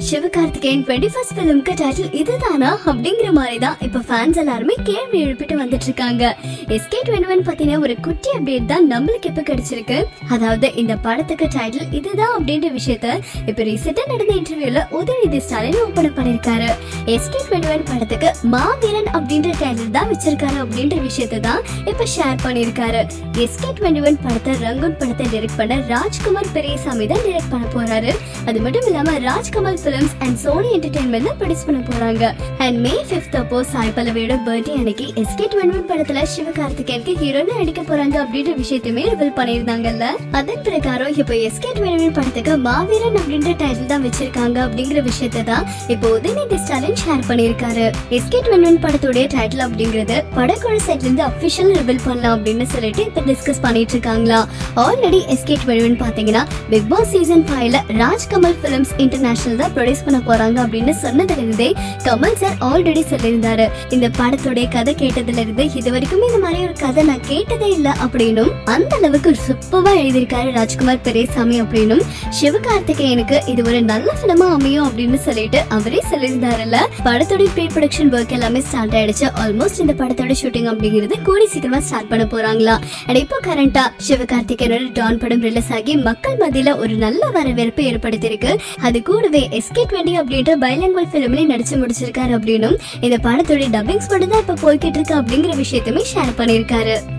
Sivakarthikeyan twenty first ஃபிலிம்க்கு title இதுதானா அப்படிங்கிற மாதிரி தான் இப்போ ஃபேன்ஸ் எல்லாருமே கேள்வி எழுப்பிட்டு வந்துட்டு இருக்காங்க எஸ்கே டுவெண்ட்டி ஒன் பத்தின ஒரு குட்டி அப்டேட் தான் நம்மளுக்கு இப்போ கிடைச்சிருக்கு அதாவது இந்த படத்துக்கு டைட்டில் இதுதான் அப்படின்ற விஷயத்த இப்போ ரீசெண்டா நடந்த இன்டர்வியூல உதயநிதி ஸ்டாலின் ஓபன் பண்ணிருக்காரு எஸ்கே டுவெண்ட்டி ஒன் படத்துக்கு மாவீரன் அப்படின்ற டைட்டில் தான் வச்சிருக்காரு அப்படின்ற விஷயத்த தான் இப்போ ஷேர் பண்ணியிருக்காரு எஸ்கே டுவெண்ட்டி ஒன் படத்தை ரங்கூன் படத்தை டைரக்ட் பண்ண ராஜ்குமார் பெரியசாமி தான் டைரக்ட் பண்ண போறாரு அது மட்டும் இல்லாம Rajkamal films and Sony Entertainment produce பண்ண போறாங்க அண்ட் மே ஃபிஃப்த் அப்போ சாய் பல்லவியோட பர்த்டே அன்னைக்கு எஸ்கே டுவெண்ட்டி படத்துல சிவகார்த்திகேயனுக்கு ஹீரோன்னு நடிக்க போறாங்க அப்படின்ற விஷயத்தையுமே ரிவீல் பண்ணியிருந்தாங்கல்ல அதன் பிரகாரம் இப்போ எஸ்கே டுவெண்ட்டி படத்துக்கு மாவீரன் அப்படின்ற டைட்டில் தான் வச்சிருக்காங்க அப்படிங்கிற விஷயத்தை தான் இப்போ உதயநிதி ஸ்டாலின் ஷேர் பண்ணியிருக்காரு எஸ்கே டுவெண்ட்டி படத்துடைய டைட்டில் அப்படிங்கிறது படக்குழு சைட்ல இருந்து அபிஷியல் ரிவீல் பண்ணலாம் அப்படின்னு சொல்லிட்டு இப்போ டிஸ்கஸ் பண்ணிட்டு இருக்காங்களா ஆல்ரெடி எஸ்கே டுவெண்ட்டி பாத்தீங்கன்னா பிக் பாஸ் சீசன் ஃபைவ்ல ராஜ்கமல் பிலிம்ஸ் இன்டர்நேஷனல் தான் ப்ரொடியூஸ் பண்ண போறாங்க அப்படின்னு சொன்னதுல இருந்தே கமல் சார் ஆல்ரெடி சொல்லியிருந்தாரு இந்த படத்துடைய கதை கேட்டதுல இருந்து இது வரைக்கும் இந்த மாதிரி ஒரு கதை நான் கேட்டதே இல்லை அப்படின்னும் அந்த அளவுக்கு சூப்பரா எழுதியிருக்காரு ராஜ்குமார் பெரியசாமி அப்படின்னும் சிவகார்த்திகேயனுக்கு இது ஒரு நல்ல பிலிமா அமையும் அப்படின்னு சொல்லிட்டு அவரே சொல்லியிருந்தாருல்ல படத்தோட ப்ரீ ப்ரொடக்ஷன் ஒர்க் எல்லாமே ஸ்டார்ட் ஆயிடுச்சு ஆல்மோஸ்ட் இந்த படத்தோட ஷூட்டிங் அப்படிங்கிறது கூடி சீக்கிரமா ஸ்டார்ட் பண்ண போறாங்களா அண்ட் இப்போ கரண்டா சிவகார்த்திகேயனோட டான் படம் ரிலீஸ் ஆகி மக்கள் மத்தியில ஒரு நல்ல வரவேற்பு ஏற்படுத்தியிருக்கு அது கூடவே எஸ்கே டுவெண்ட்டி அப்படின்ற பைலங்குவல் ஃபிலிம்லயும் நடிச்சு முடிச்சிருக்காரு அப்படின்னும் இந்த படத்தோட டப்பிங்ஸ் மட்டும் தான் இப்ப போய்கிட்டு இருக்கு அப்படிங்கிற விஷயத்தையுமே ஷேர் பண்ணியிருக்காரு